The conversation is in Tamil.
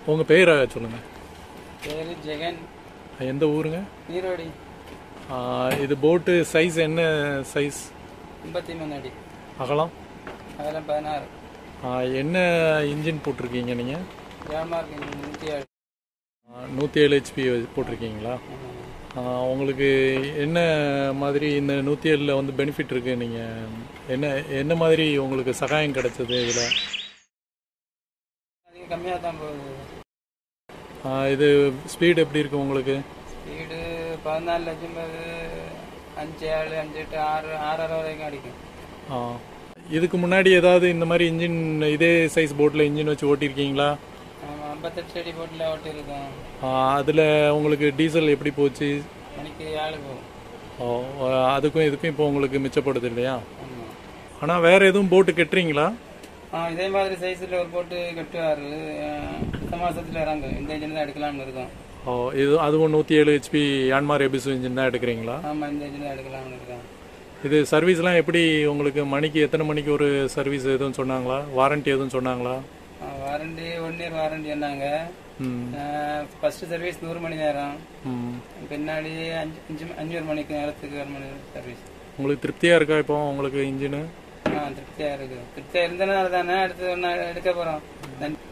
உங்கள் பேரை சொல்லுங்கள் பேரு ஜெகன் எந்த ஊருங்க நீரோடி ஆ, இது போட்டு சைஸ் என்ன சைஸ் ஐம்பத்தி மூணு அடி அகலம் அதெல்லாம் பதினாறு ஆ, என்ன இன்ஜின் போட்டிருக்கீங்க நீங்கள் ஜாமார்க் நூற்றி ஏழு நூற்றி ஏழு ஹெச்பி போட்டிருக்கீங்களா ஆ, உங்களுக்கு என்ன மாதிரி இந்த நூற்றி ஏழில் வந்து பெனிஃபிட் இருக்குது நீங்கள் என்ன என்ன மாதிரி உங்களுக்கு சகாயம் கிடைச்சது இதில் அதிகம் கம்மியாக தான் போகுது இது ஸ்பீடு எப்படி இருக்குது உங்களுக்கு ஸ்பீடு பதினாலு லட்சம் போது அஞ்சு ஏழு அஞ்சு எட்டு ஆறு ஆறரை வரைக்கும் அடிக்கும் ஆ. இதுக்கு முன்னாடி ஏதாவது இந்த மாதிரி இன்ஜின் இதே சைஸ் போட்டில் இன்ஜின் வச்சு ஓட்டியிருக்கீங்களா ஆமாம் ஐம்பத்தெட்டு அடி போட்டில் ஓட்டியிருக்கோம் அதில் உங்களுக்கு டீசல் எப்படி போச்சு மணிக்கு ஏழு போகும் ஓ, அதுக்கும் இதுக்கும் இப்போ உங்களுக்கு மிச்சப்படுது இல்லையா ஆமாம் ஆனால் வேறு எதுவும் போட்டு கட்டுறீங்களா ஆ இதே மாதிரி சைஸில் ஒரு போட்டு கட்டுவார் இந்த மாதத்தில் இறங்கும் இந்த இன்ஜின் தான் எடுக்கலாம்னு இருக்கோம் ஓ இது அதுவும் நூற்றி ஏழு ஹெச்பி யான்மார் எபிசு இன்ஜின் தான் எடுக்கிறீங்களா ஆமாம் இந்த இன்ஜின் தான் எடுக்கலாம்னு இருக்கோம் இது சர்வீஸ்லாம் எப்படி உங்களுக்கு மணிக்கு எத்தனை மணிக்கு ஒரு சர்வீஸ் எதுவும் சொன்னாங்களா வாரண்டி எதுவும் சொன்னாங்களா வாரண்டி ஒன் இயர் வாரண்டி சொன்னாங்க ம் ஃபர்ஸ்ட் சர்வீஸ் நூறு மணி நேரம் ம் பின்னாடி அஞ்சு அஞ்சு அஞ்சூறு மணிக்கு நேரத்துக்கு ஒரு மணி சர்வீஸ் உங்களுக்கு திருப்தியாக இருக்கா இப்போ உங்களுக்கு இன்ஜினு ஆ திருப்தியாக இருக்கு திருப்தியாக இருந்தனால தானே அடுத்து ஒன்று எடுக்க போகிறோம்